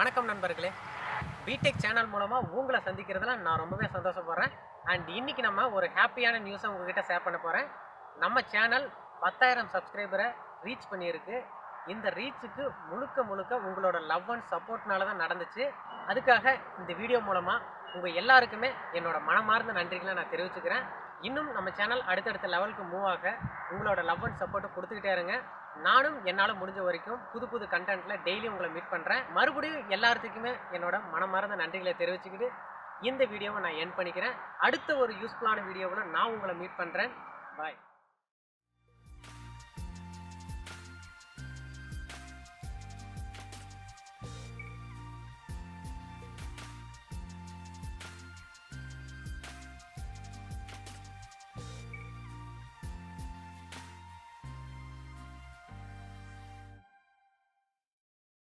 வணக்கம் நண்பர்களே BTech channel மூலமாக உங்களை சந்திக்கிறதுல நான் ரொம்பவே சந்தோஷப்படுறேன் அண்ட் இன்னைக்கு நம்ம ஒரு ஹாப்பியான நியூஸை உங்ககிட்ட ஷேர் பண்ண போகிறேன் நம்ம சேனல் பத்தாயிரம் சப்ஸ்கிரைபரை ரீச் பண்ணியிருக்கு இந்த ரீச்சுக்கு முழுக்க முழுக்க உங்களோட லவ் அண்ட் சப்போர்ட்னால தான் நடந்துச்சு அதுக்காக இந்த வீடியோ மூலமாக உங்கள் எல்லாருக்குமே என்னோட மனமார்ந்த நன்றிகளை நான் தெரிவிச்சுக்கிறேன் இன்னும் நம்ம சேனல் அடுத்தடுத்த லெவலுக்கு மூவ் ஆக உங்களோட லவ் அண்ட் சப்போர்ட்டை கொடுத்துக்கிட்டே இருங்க நானும் என்னால் முடிஞ்ச வரைக்கும் புது புது கண்டென்ட்ல டெய்லி உங்களை மீட் பண்ணுறேன் மறுபடியும் எல்லாத்துக்குமே என்னோட மனமார்ந்த நன்றிகளை தெரிவிச்சுக்கிட்டு இந்த வீடியோவை நான் என் பண்ணிக்கிறேன் அடுத்த ஒரு யூஸ்ஃபுல்லான வீடியோவில் நான் உங்களை மீட் பண்ணுறேன் பாய்